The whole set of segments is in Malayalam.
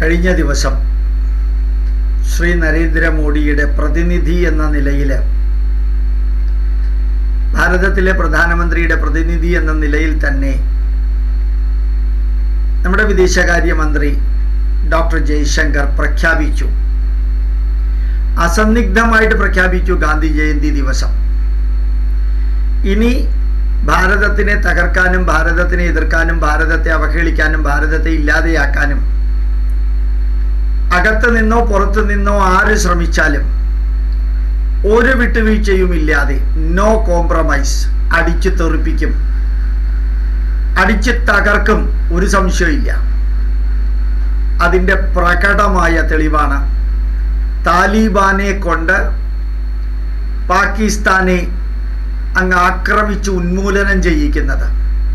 കഴിഞ്ഞ ദിവസം ശ്രീ നരേന്ദ്രമോദിയുടെ പ്രതിനിധി എന്ന നിലയിൽ ഭാരതത്തിലെ പ്രധാനമന്ത്രിയുടെ പ്രതിനിധി എന്ന നിലയിൽ തന്നെ നമ്മുടെ വിദേശകാര്യമന്ത്രി ഡോക്ടർ ജയശങ്കർ പ്രഖ്യാപിച്ചു അസന്നിഗ്ധമായിട്ട് പ്രഖ്യാപിച്ചു ഗാന്ധി ജയന്തി ദിവസം ഇനി ഭാരതത്തിനെ തകർക്കാനും ഭാരതത്തിനെ എതിർക്കാനും ഭാരതത്തെ അവഹേളിക്കാനും ഭാരതത്തെ ഇല്ലാതെയാക്കാനും അകത്ത് നിന്നോ പുറത്തു നിന്നോ ആര് ശ്രമിച്ചാലും ഒരു വിട്ടുവീഴ്ചയും ഇല്ലാതെ നോ കോംപ്രമൈസ് അടിച്ചു തെറിപ്പിക്കും അടിച്ച് തകർക്കും ഒരു സംശയമില്ല അതിൻ്റെ പ്രകടമായ തെളിവാണ് താലിബാനെ കൊണ്ട് പാകിസ്ഥാനെ അങ്ങ് ആക്രമിച്ച് ഉന്മൂലനം ചെയ്യിക്കുന്നത്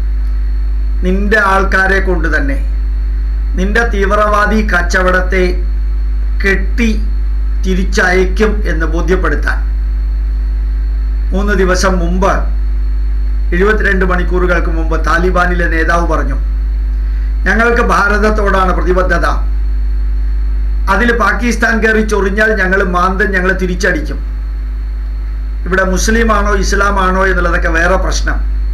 നിന്റെ ആൾക്കാരെ കൊണ്ട് തന്നെ നിന്റെ തീവ്രവാദി കച്ചവടത്തെ കെട്ടി തിരിച്ചയക്കും എന്ന് ബോധ്യപ്പെടുത്താൻ മൂന്ന് ദിവസം മുമ്പ് എഴുപത്തിരണ്ട് മണിക്കൂറുകൾക്ക് മുമ്പ് താലിബാനിലെ നേതാവ് പറഞ്ഞു ഞങ്ങൾക്ക് ഭാരതത്തോടാണ് പ്രതിബദ്ധത അതിൽ പാകിസ്ഥാൻ കയറി ചൊറിഞ്ഞാൽ ഞങ്ങൾ മാന്തൻ ഞങ്ങൾ തിരിച്ചടിക്കും ഇവിടെ മുസ്ലിമാണോ ഇസ്ലാമാണോ എന്നുള്ളതൊക്കെ വേറെ പ്രശ്നം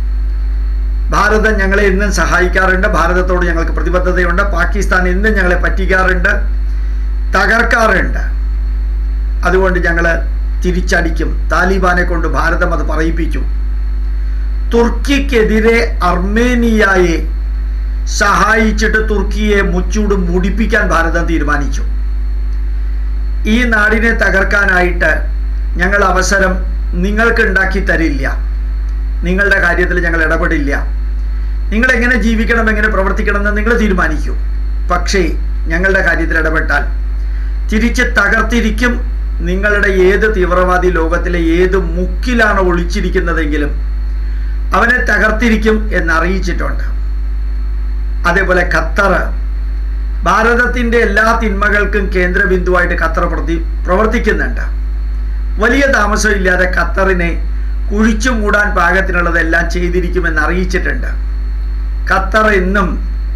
ഭാരതം ഞങ്ങളെ എന്നും സഹായിക്കാറുണ്ട് ഭാരതത്തോട് ഞങ്ങൾക്ക് പ്രതിബദ്ധതയുണ്ട് പാകിസ്ഥാൻ എന്നും ഞങ്ങളെ പറ്റിക്കാറുണ്ട് തകർക്കാറുണ്ട് അതുകൊണ്ട് ഞങ്ങൾ തിരിച്ചടിക്കും താലിബാനെ കൊണ്ട് ഭാരതം അത് പറയിപ്പിച്ചു തുർക്കിക്കെതിരെ അർമേനിയയെ സഹായിച്ചിട്ട് തുർക്കിയെ മുച്ചൂട് മുടിപ്പിക്കാൻ ഭാരതം തീരുമാനിച്ചു ഈ നാടിനെ തകർക്കാനായിട്ട് ഞങ്ങൾ അവസരം നിങ്ങൾക്ക് ഉണ്ടാക്കി തരില്ല നിങ്ങളുടെ കാര്യത്തിൽ ഞങ്ങൾ ഇടപെടില്ല നിങ്ങൾ എങ്ങനെ ജീവിക്കണം എങ്ങനെ പ്രവർത്തിക്കണം എന്ന് നിങ്ങൾ തീരുമാനിക്കൂ പക്ഷേ ഞങ്ങളുടെ കാര്യത്തിൽ ഇടപെട്ടാൽ തിരിച്ച് തകർത്തിരിക്കും നിങ്ങളുടെ ഏത് തീവ്രവാദി ലോകത്തിലെ ഏത് മുക്കിലാണ് ഒളിച്ചിരിക്കുന്നതെങ്കിലും അവനെ തകർത്തിരിക്കും എന്നറിയിച്ചിട്ടുണ്ട് അതേപോലെ ഖത്തർ ഭാരതത്തിൻ്റെ എല്ലാ തിന്മകൾക്കും കേന്ദ്രബിന്ദുവായിട്ട് ഖത്തർ പ്രതി പ്രവർത്തിക്കുന്നുണ്ട് വലിയ താമസമില്ലാതെ ഖത്തറിനെ കുഴിച്ചു മൂടാൻ പാകത്തിനുള്ളതെല്ലാം ചെയ്തിരിക്കുമെന്ന് അറിയിച്ചിട്ടുണ്ട് ഖത്തർ എന്നും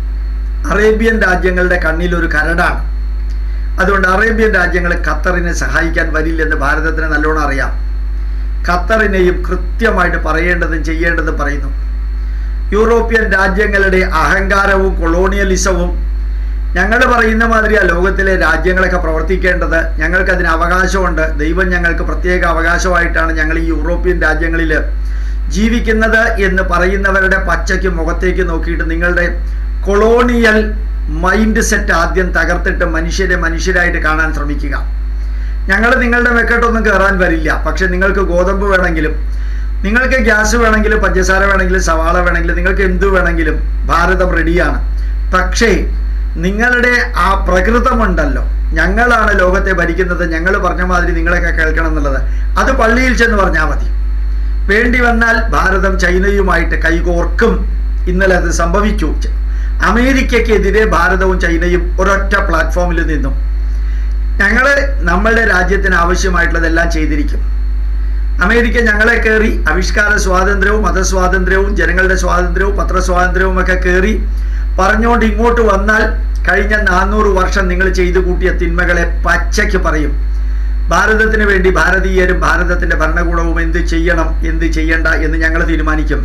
അറേബ്യൻ രാജ്യങ്ങളുടെ കണ്ണിൽ ഒരു കരടാണ് അതുകൊണ്ട് അറേബ്യൻ രാജ്യങ്ങൾ ഖത്തറിനെ സഹായിക്കാൻ വരില്ലെന്ന് ഭാരതത്തിന് നല്ലോണം അറിയാം ഖത്തറിനെയും കൃത്യമായിട്ട് പറയേണ്ടതും ചെയ്യേണ്ടതും പറയുന്നു യൂറോപ്യൻ രാജ്യങ്ങളുടെ അഹങ്കാരവും കൊളോണിയലിസവും ഞങ്ങൾ പറയുന്ന മാതിരിയാ ലോകത്തിലെ രാജ്യങ്ങളൊക്കെ പ്രവർത്തിക്കേണ്ടത് ഞങ്ങൾക്ക് അതിന് അവകാശമുണ്ട് ദൈവം ഞങ്ങൾക്ക് പ്രത്യേക അവകാശമായിട്ടാണ് ഞങ്ങൾ ഈ യൂറോപ്യൻ രാജ്യങ്ങളിൽ ജീവിക്കുന്നത് എന്ന് പറയുന്നവരുടെ പച്ചയ്ക്ക് മുഖത്തേക്ക് നോക്കിയിട്ട് നിങ്ങളുടെ കൊളോണിയൽ മൈൻഡ് സെറ്റ് ആദ്യം തകർത്തിട്ട് മനുഷ്യരെ മനുഷ്യരായിട്ട് കാണാൻ ശ്രമിക്കുക ഞങ്ങൾ നിങ്ങളുടെ മെക്കെട്ടൊന്നും കയറാൻ വരില്ല പക്ഷെ നിങ്ങൾക്ക് ഗോതമ്പ് വേണമെങ്കിലും നിങ്ങൾക്ക് ഗ്യാസ് വേണമെങ്കിലും പഞ്ചസാര വേണമെങ്കിലും സവാള വേണമെങ്കിലും നിങ്ങൾക്ക് എന്തു വേണമെങ്കിലും ഭാരതം റെഡിയാണ് പക്ഷേ നിങ്ങളുടെ ആ പ്രകൃതമുണ്ടല്ലോ ഞങ്ങളാണ് ലോകത്തെ ഭരിക്കുന്നത് ഞങ്ങൾ പറഞ്ഞ മാതിരി നിങ്ങളൊക്കെ കേൾക്കണം എന്നുള്ളത് അത് പള്ളിയിൽ ചെന്ന് പറഞ്ഞാൽ മതി വേണ്ടി വന്നാൽ ഭാരതം ചൈനയുമായിട്ട് കൈകോർക്കും ഇന്നലെ അത് സംഭവിച്ചു അമേരിക്കയ്ക്കെതിരെ ഭാരതവും ചൈനയും ഒരൊറ്റ പ്ലാറ്റ്ഫോമിൽ നിന്നും ഞങ്ങൾ നമ്മളുടെ രാജ്യത്തിന് ആവശ്യമായിട്ടുള്ളതെല്ലാം ചെയ്തിരിക്കും അമേരിക്ക ഞങ്ങളെ കയറി ആവിഷ്കാര സ്വാതന്ത്ര്യവും മതസ്വാതന്ത്ര്യവും ജനങ്ങളുടെ സ്വാതന്ത്ര്യവും പത്രസ്വാതന്ത്ര്യവും ഒക്കെ കയറി പറഞ്ഞുകൊണ്ട് ഇങ്ങോട്ട് വന്നാൽ കഴിഞ്ഞ നാനൂറ് വർഷം നിങ്ങൾ ചെയ്തു കൂട്ടിയ തിന്മകളെ പച്ചയ്ക്ക് പറയും ഭാരതത്തിന് വേണ്ടി ഭാരതീയരും ഭാരതത്തിന്റെ ഭരണകൂടവും എന്ത് ചെയ്യണം എന്ത് ചെയ്യണ്ട എന്ന് ഞങ്ങൾ തീരുമാനിക്കും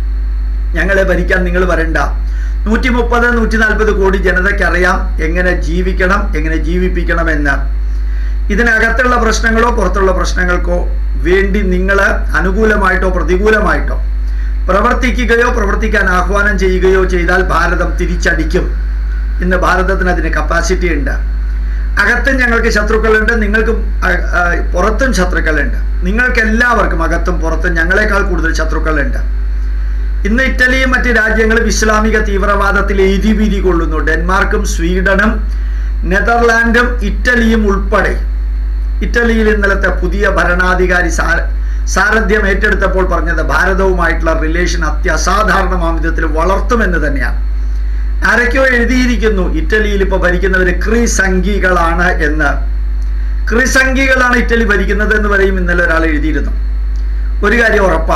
ഞങ്ങളെ ഭരിക്കാൻ നിങ്ങൾ വരണ്ട നൂറ്റി മുപ്പത് നൂറ്റി നാൽപ്പത് കോടി ജനതയ്ക്ക് അറിയാം എങ്ങനെ ജീവിക്കണം എങ്ങനെ ജീവിപ്പിക്കണം എന്ന് ഇതിനകത്തുള്ള പ്രശ്നങ്ങളോ പുറത്തുള്ള പ്രശ്നങ്ങൾക്കോ വേണ്ടി നിങ്ങൾ അനുകൂലമായിട്ടോ പ്രതികൂലമായിട്ടോ പ്രവർത്തിക്കുകയോ പ്രവർത്തിക്കാൻ ആഹ്വാനം ചെയ്യുകയോ ചെയ്താൽ ഭാരതം തിരിച്ചടിക്കും ഇന്ന് ഭാരതത്തിന് അതിന് കപ്പാസിറ്റി ഉണ്ട് അകത്തും ഞങ്ങൾക്ക് ശത്രുക്കളുണ്ട് നിങ്ങൾക്കും പുറത്തും ശത്രുക്കളുണ്ട് നിങ്ങൾക്ക് എല്ലാവർക്കും അകത്തും പുറത്തും ഞങ്ങളെക്കാൾ കൂടുതൽ ശത്രുക്കളുണ്ട് ഇന്ന് ഇറ്റലിയും മറ്റ് രാജ്യങ്ങളും ഇസ്ലാമിക തീവ്രവാദത്തിൽ എരിപിരി കൊള്ളുന്നു ഡെൻമാർക്കും സ്വീഡനും നെതർലാൻഡും ഇറ്റലിയും ഉൾപ്പെടെ ഇറ്റലിയിൽ ഇന്നലത്തെ പുതിയ ഭരണാധികാരി സാരഥ്യം ഏറ്റെടുത്തപ്പോൾ പറഞ്ഞത് ഭാരതവുമായിട്ടുള്ള റിലേഷൻ അത്യസാധാരണമാം വിധത്തിൽ വളർത്തുമെന്ന് തന്നെയാണ് ആരൊക്കെയോ എഴുതിയിരിക്കുന്നു ഇറ്റലിയിൽ ഇപ്പോൾ ഭരിക്കുന്നവർ ക്രിസംഖികളാണ് എന്ന് ക്രിസംഖികളാണ് ഇറ്റലി ഭരിക്കുന്നത് എന്ന് പറയും ഇന്നലെ ഒരാൾ എഴുതിയിരുന്നു ഒരു കാര്യം ഉറപ്പാ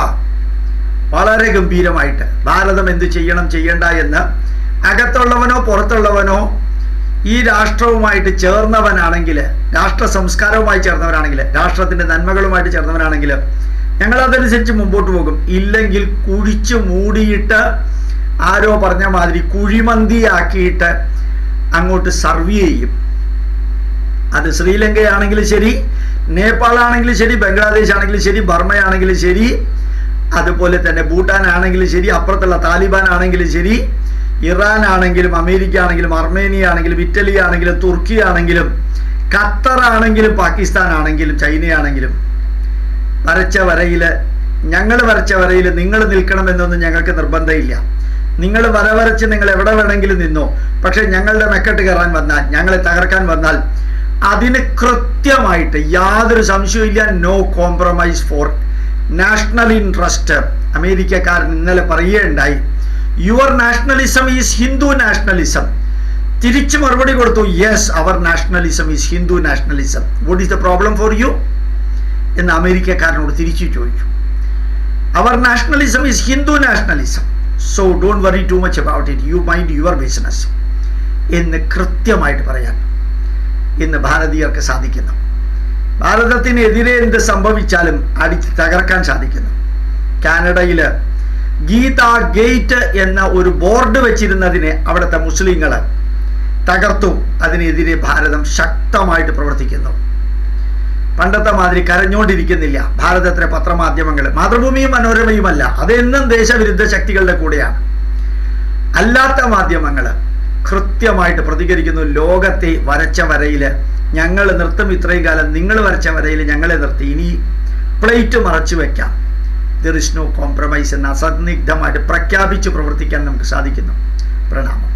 വളരെ ഗംഭീരമായിട്ട് ഭാരതം എന്ത് ചെയ്യണം ചെയ്യണ്ട എന്ന് അകത്തുള്ളവനോ പുറത്തുള്ളവനോ ഈ രാഷ്ട്രവുമായിട്ട് ചേർന്നവനാണെങ്കിൽ രാഷ്ട്ര സംസ്കാരവുമായി ചേർന്നവനാണെങ്കിൽ രാഷ്ട്രത്തിന്റെ നന്മകളുമായിട്ട് ചേർന്നവനാണെങ്കിൽ ഞങ്ങൾ അതനുസരിച്ച് മുമ്പോട്ട് പോകും ഇല്ലെങ്കിൽ കുഴിച്ചു മൂടിയിട്ട് ആരോ പറഞ്ഞ മാതിരി കുഴിമന്തിയാക്കിയിട്ട് അങ്ങോട്ട് സർവ് ചെയ്യും അത് ശ്രീലങ്കയാണെങ്കിലും ശരി നേപ്പാൾ ആണെങ്കിലും ശരി ബംഗ്ലാദേശ് ആണെങ്കിലും ശരി ബർമ്മയാണെങ്കിലും ശരി അതുപോലെ തന്നെ ഭൂട്ടാൻ ആണെങ്കിലും ശരി അപ്പുറത്തുള്ള താലിബാൻ ആണെങ്കിലും ശരി ഇറാൻ ആണെങ്കിലും അമേരിക്ക ആണെങ്കിലും അർമേനിയ ആണെങ്കിലും ഇറ്റലി ആണെങ്കിലും തുർക്കി ആണെങ്കിലും ഖത്തർ ആണെങ്കിലും പാകിസ്ഥാൻ ആണെങ്കിലും ചൈനയാണെങ്കിലും വരച്ച വരയിൽ ഞങ്ങൾ വരച്ച വരയിൽ നിങ്ങൾ നിൽക്കണമെന്നൊന്നും ഞങ്ങൾക്ക് നിർബന്ധമില്ല നിങ്ങൾ വര വരച്ച് നിങ്ങൾ എവിടെ വേണമെങ്കിലും നിന്നോ പക്ഷെ ഞങ്ങളുടെ മെക്കെട്ട് കയറാൻ വന്നാൽ ഞങ്ങളെ തകർക്കാൻ വന്നാൽ അതിന് കൃത്യമായിട്ട് യാതൊരു സംശയമില്ല no compromise for national interest അമേരിക്കക്കാരൻ ഇന്നലെ പറയുകയുണ്ടായി your nationalism is Hindu nationalism തിരിച്ചു മറുപടി കൊടുത്തു yes our nationalism is Hindu nationalism what is the problem for you എന്ന് അമേരിക്കക്കാരനോട് തിരിച്ചു ചോദിച്ചു our nationalism is Hindu nationalism so don't worry too much about it you mind your business എന്ന് കൃത്യമായിട്ട് പറയാൻ ഇന്ന് ഭാരതീയർക്ക് സാധിക്കുന്നു ഭാരതത്തിനെതിരെ എന്ത് സംഭവിച്ചാലും അടിച്ച് തകർക്കാൻ സാധിക്കുന്നു കാനഡയിൽ ഗീത ഗേറ്റ് എന്ന ഒരു ബോർഡ് വെച്ചിരുന്നതിനെ അവിടുത്തെ മുസ്ലിങ്ങൾ തകർത്തു അതിനെതിരെ ഭാരതം ശക്തമായിട്ട് പ്രവർത്തിക്കുന്നു പണ്ടത്തെ മാതിരി കരഞ്ഞുകൊണ്ടിരിക്കുന്നില്ല ഭാരതത്തിലെ പത്രമാധ്യമങ്ങൾ മാതൃഭൂമിയും മനോരമയുമല്ല അതെന്നും ദേശവിരുദ്ധ ശക്തികളുടെ കൂടെയാണ് അല്ലാത്ത മാധ്യമങ്ങൾ കൃത്യമായിട്ട് പ്രതികരിക്കുന്നു ലോകത്തെ വരച്ച വരയിൽ ഞങ്ങൾ നിർത്തും ഇത്രയും കാലം നിങ്ങൾ വരച്ച വരയിൽ ഞങ്ങളെ നിർത്തി ഇനി പ്ലേറ്റ് മറച്ചു വെക്കാം ദർ ഇസ് നോ കോംപ്രമൈസ് എന്ന് അസന്നിഗ്ധമായിട്ട് പ്രഖ്യാപിച്ച് പ്രവർത്തിക്കാൻ നമുക്ക് സാധിക്കുന്നു പ്രണാമം